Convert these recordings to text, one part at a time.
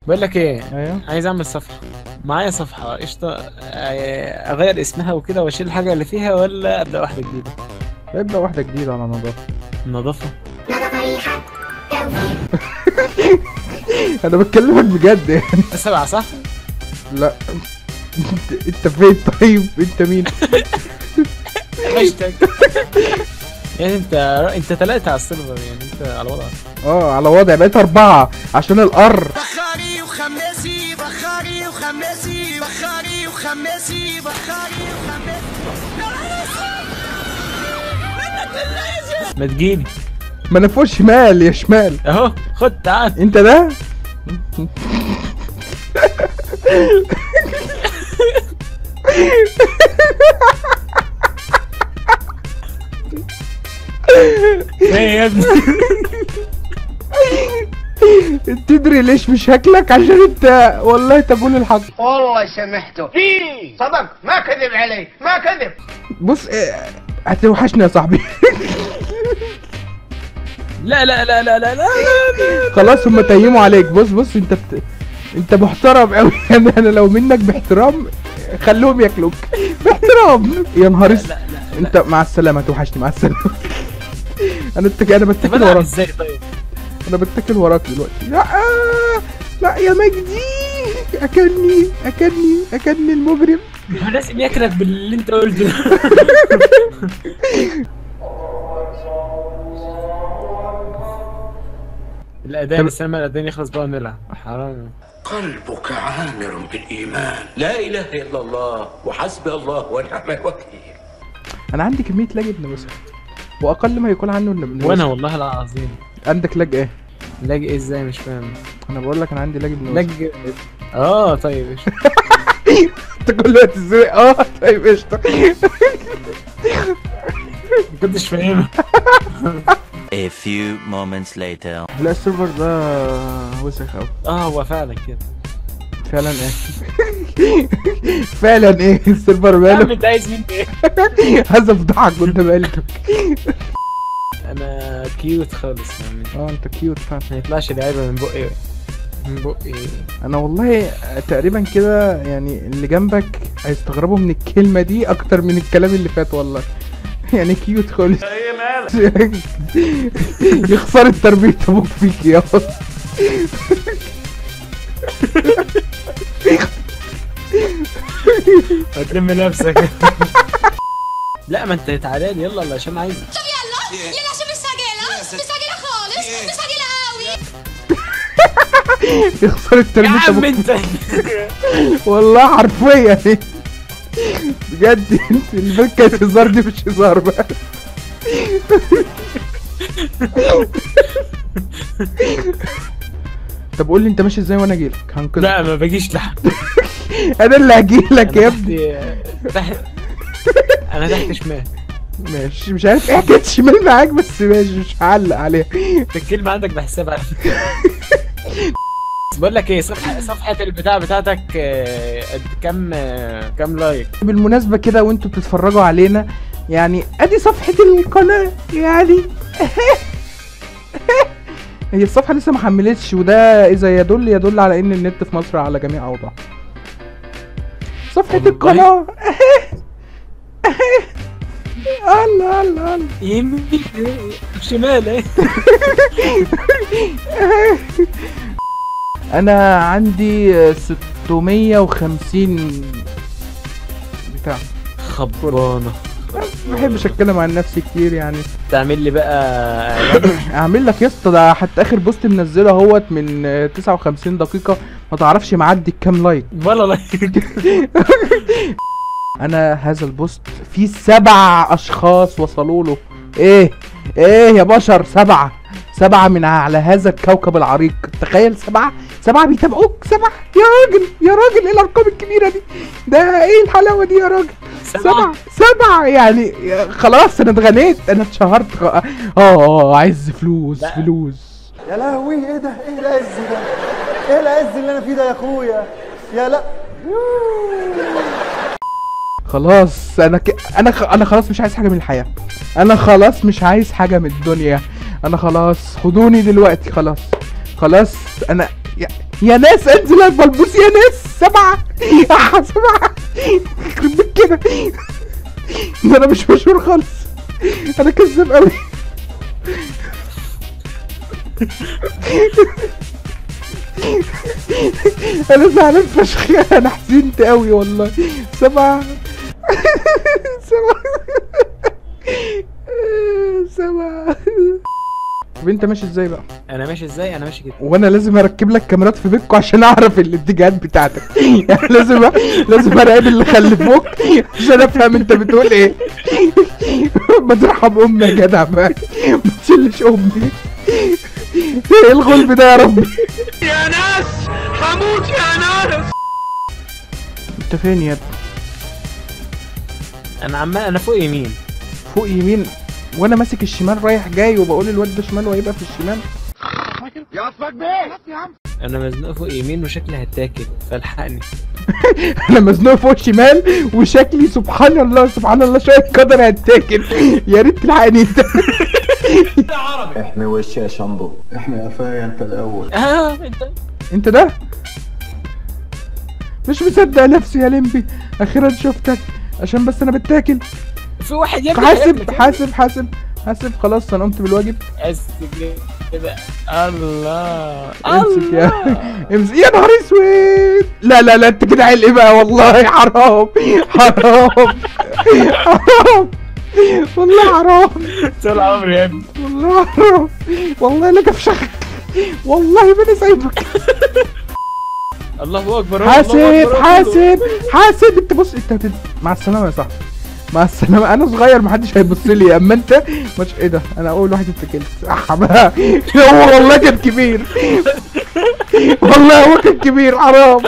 بقول لك ايه ايوه عايز اعمل صفحه معايا صفحه قشطه آه، اغير اسمها وكده واشيل الحاجه اللي فيها ولا ابدا واحده جديده ابدا واحده جديده على نظافه النظافه انا بكلمك بجد يعني سبعه صح لا انت انت فين طيب انت مين هاشتاج يعني انت انت تلاتة على السيرفر يعني انت على وضعك اه على وضع بقيت اربعه عشان القر بخاري وخماسي بخاري وخماسي بخاري وخماسي بخاري وخماسي ما تجيني ما انا فوق شمال يا شمال اهو خد تعال انت ده ايه يا ابني تدري ليش مش هاكلك عشان انت والله تقول الحق والله سمحته صدق ما كذب علي ما كذب بص اه، هتوحشني يا صاحبي لا لا لا لا لا لا لا خلاص هم تيموا عليك بص بص انت بت... انت محترم قوي يعني انا لو منك باحترام خلوهم ياكلوك باحترام يا نهار اسود لا لا انت مع السلامه توحشني مع السلامه انا بتك... انا طب بتكل انا أعمل وراك ازاي طيب انا بتكل وراك دلوقتي لا لا يا مجدي اكلني اكلني اكلني المجرم هو لازم ياكلك باللي انت قلته الاذان استنى الاذان يخلص بقى ونلعب حرام قلبك عامر بالإيمان لا إله إلا الله وحسبي الله ونعم الوكيل انا عندي كميه لاج ابن مسخ واقل ما يقول عنه ان ابن وانا مسخ. والله العظيم عندك لاج ايه لاج ايه ازاي مش فاهم انا بقول لك انا عندي لاج ابن مسخ لاج اه طيب ايش انت كل وقت ازاي اه طيب قشطه ما كنتش فاهمها A few moments later. لا السيرفر ده وسخ قوي اه هو فعلا كده فعلا ايه فعلا ايه السيرفر يا عم ماله انت عايز مني ايه عايز افضحك قدام عيلتك انا كيوت خالص يعني اه انت كيوت فعلا ما يطلعش لعيبه من بقي من بقي انا والله تقريبا كده يعني اللي جنبك هيستغربوا من الكلمه دي اكتر من الكلام اللي فات والله يعني كيوت خالص يخسر تربية ابوك فيك يا هتلم نفسك لا ما انت تعالى لي يلا عشان عايز يلا يلا شو مستعجلة مستعجلة خالص مستعجلة قوي يخسر يا التربية عم ابوك انت والله حرفيا بجد انت اللي فات كانت هزار دي مش هزار بقى طب قول لي انت ماشي ازاي وانا اجيلك هنقذك لا ما باجيش لحد انا اللي هجيلك يا أنا ابني تحت- تحت انا تحت شمال ماشي مش عارف ايه حكايه شمال معاك بس ماشي مش هعلق عليها الكلمة عندك بحسبها على فكرة بقول لك ايه صفحة صفحة البتاع بتاعتك آه، قد كام آه، كام لايك بالمناسبة كده وانتوا بتتفرجوا علينا يعني ادي صفحة القناة يعني هي الصفحة لسه ما حملتش وده اذا يدل يدل على ان النت في مصر على جميع اوضاعه صفحة والله. القناة الله الله الله يمين شمال ايه انا عندي آه، 650 بتاع خبانة ما بحبش اتكلم عن نفسي كتير يعني تعمل لي بقى إعلان؟ اعمل لك يا اسطى ده حتى اخر بوست منزله اهوت من آه، 59 دقيقة ما تعرفش معدي كام لايك ولا لايك انا هذا البوست فيه سبع اشخاص وصلوا له ايه ايه يا بشر سبعة سبعة من على هذا الكوكب العريق تخيل سبعة سبعة بيتابعوك سبعة يا راجل يا راجل ايه الارقام الكبيرة دي ده ايه الحلاوة دي يا راجل سبعة سبعة يعني يا- خلاص انا اتغنيت انا اتشهرت خ- اه اه عايز فلوس لا. فلوس يا لهوي ايه ده ايه العز ده ايه العز اللي انا فيه ده يا اخويا يا لا خلاص انا ك... انا خ... انا خلاص مش عايز حاجه من الحياه انا خلاص مش عايز حاجه من الدنيا انا خلاص خدوني دلوقتي خلاص خلاص انا يا... يا ناس انزل يا بلبوس يا ناس سبعة آه، سبعة يخرب بيت كده ده انا مش مشهور خالص انا كذاب قوي انا زعلان فشخ انا حزنت قوي والله سبعة سبعة سبعة طب انت ماشي ازاي بقى؟ انا ماشي ازاي انا ماشي كده وانا لازم اركب لك كاميرات في بيتكم عشان اعرف الاتجاهات بتاعتك يعني لازم لازم اراقب اللي خلفوك عشان افهم انت بتقول ايه ما ترحم امي يا جدع بقى ما تشيلش امي ايه الغلب ده يا ربي يا ناس هموت يا ناس انت فين يا ابني انا عمال انا فوق يمين فوق يمين وانا ماسك الشمال رايح جاي وبقول الواد ده شمال وهيبقى في الشمال يا اصفك بيه انا مزنوق فوق يمين وشكلي هتاكل فالحقني انا مزنوق فوق شمال وشكلي سبحان الله سبحان الله شويه قدر هتاكل يا ريت تلحقني انت احمي وشي يا شامبو احمي قفايا انت الاول اه انت انت ده مش مصدق نفسي يا لمبي اخيرا شفتك عشان بس انا بتاكل في واحد يا ابني حاسب هياكلك. حاسب حاسب حاسب خلاص انا قمت بالواجب اسف كده الله امسك يا الله امسك يا نهار اسود لا لا لا انت كده علق بقى والله حرام حرام حرام والله حرام طول عمري يا ابني والله حرام والله لك افشخك والله ما انا سايبك الله اكبر الله حاسب أكبر. حاسب حاسب انت بص انت بت... مع السلامه يا صاحبي مع السلامه انا صغير محدش هيبص لي اما انت مش ايه ده انا اول واحد اتكلت صح بقى هو والله كان كبير والله هو كان كبير حرام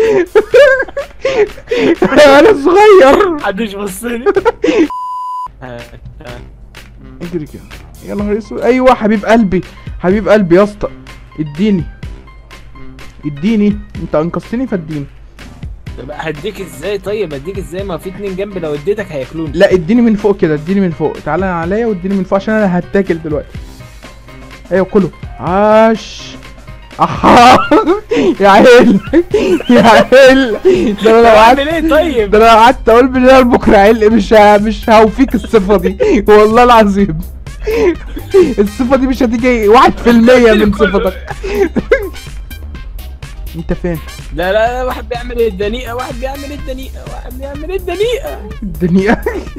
انا صغير محدش بص لي آه، آه. اجري كده يا نهار اسود ايوه حبيب قلبي حبيب قلبي يا اسطى اديني اديني انت انقذتني فاديني طب هديك ازاي طيب اديك ازاي ما في اتنين جنبي لو اديتك هياكلوني لا اديني من فوق كده اديني من فوق تعالى عليا واديني من فوق عشان انا هتاكل دلوقتي ايوه كله عاش احا يا عيل يا عيل ده انا لو قعدت اعمل ايه طيب ده انا لو قعدت اقول بالله بكره عيل مش ه- مش هوفيك الصفه دي والله العظيم الصفه دي مش هتيجي 1% من صفتك انت فين لا لا لا واحد بيعمل الدنيئه واحد بيعمل الدنيئه واحد بيعمل الدنيئه الدنيا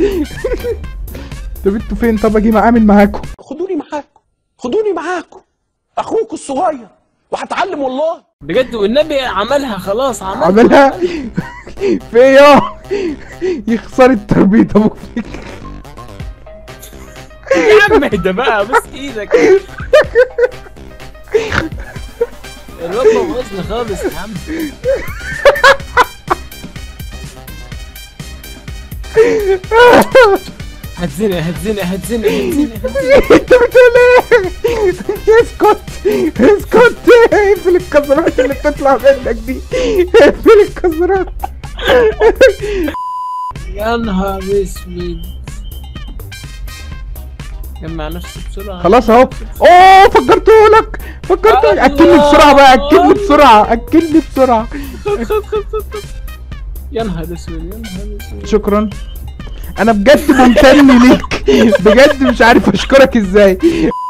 طب انتوا فين طب اجي اعمل معاكم خدوني معاكم خدوني معاكم اخوكوا الصغير وهتعلم والله بجد والنبي عملها خلاص عملها عملها في ايه يا يخسر التربيط ابوك يا عم اهدى بقى بس ايدك الواد بوظني خالص يا عم هتزنق هتزنق هتزنق هتزنق انت بتقول ايه اسكت اسكت اقفل الكاميرات اللي بتطلع منك دي اقفل الكاميرات يا نهار اسود جمع نفسك بسرعة خلاص اهو اوه فكرته لك فكرته لك اكلني بسرعه بقى اكلني بسرعه اكلني بسرعه خد خد خد خد خد يا نهار اسود يا نهار اسود شكرا انا بجد ممتن ليك بجد مش عارف اشكرك ازاي